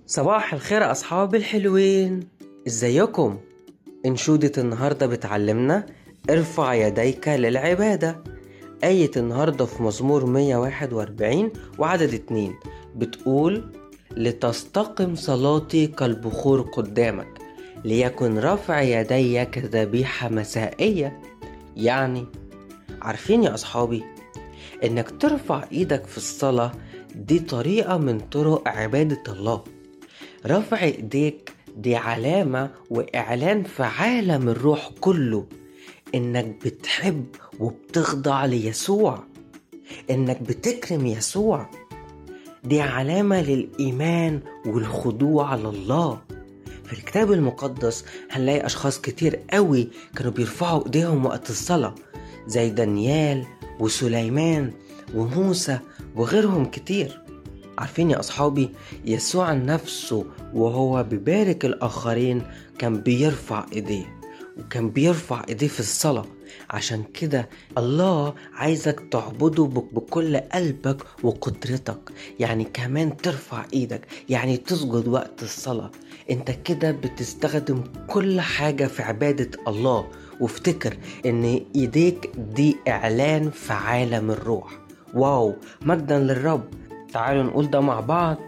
صباح الخير أصحابي الحلوين ازيكم انشودة النهاردة بتعلمنا ارفع يديك للعبادة آية النهاردة في مزمور 141 وعدد 2 بتقول لتستقم صلاتي كالبخور قدامك ليكن رفع يدي كذبيحة مسائية يعني عارفين يا أصحابي إنك ترفع إيدك في الصلاة دي طريقة من طرق عبادة الله رفع ايديك دي علامة وإعلان في عالم الروح كله إنك بتحب وبتخضع ليسوع إنك بتكرم يسوع دي علامة للإيمان والخضوع لله في الكتاب المقدس هنلاقي أشخاص كتير قوي كانوا بيرفعوا إيديهم وقت الصلاة زي دانيال وسليمان وموسى وغيرهم كتير عارفين يا أصحابي يسوع نفسه وهو بيبارك الآخرين كان بيرفع إيديه وكان بيرفع إيديه في الصلاة عشان كده الله عايزك تعبده بك- بكل قلبك وقدرتك يعني كمان ترفع ايدك يعني تسجد وقت الصلاة انت كده بتستخدم كل حاجة في عبادة الله وافتكر ان ايديك دي اعلان في عالم الروح واو مجدا للرب تعالوا نقول ده مع بعض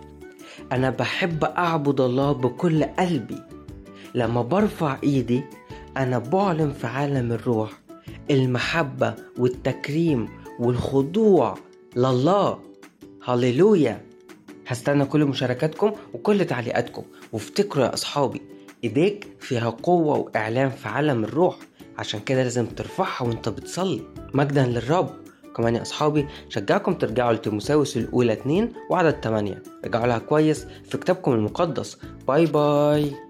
انا بحب اعبد الله بكل قلبي لما برفع ايدي انا بعلن في عالم الروح المحبة والتكريم والخضوع لله هللويا هستنى كل مشاركاتكم وكل تعليقاتكم وافتكروا يا اصحابي ايديك فيها قوة واعلان في عالم الروح عشان كده لازم ترفعها وانت بتصلي مجدا للرب كمان يا اصحابي شجعكم ترجعوا لتيموساوس الاولى 2 وعدد 8 رجعوا لها كويس في كتابكم المقدس باي باي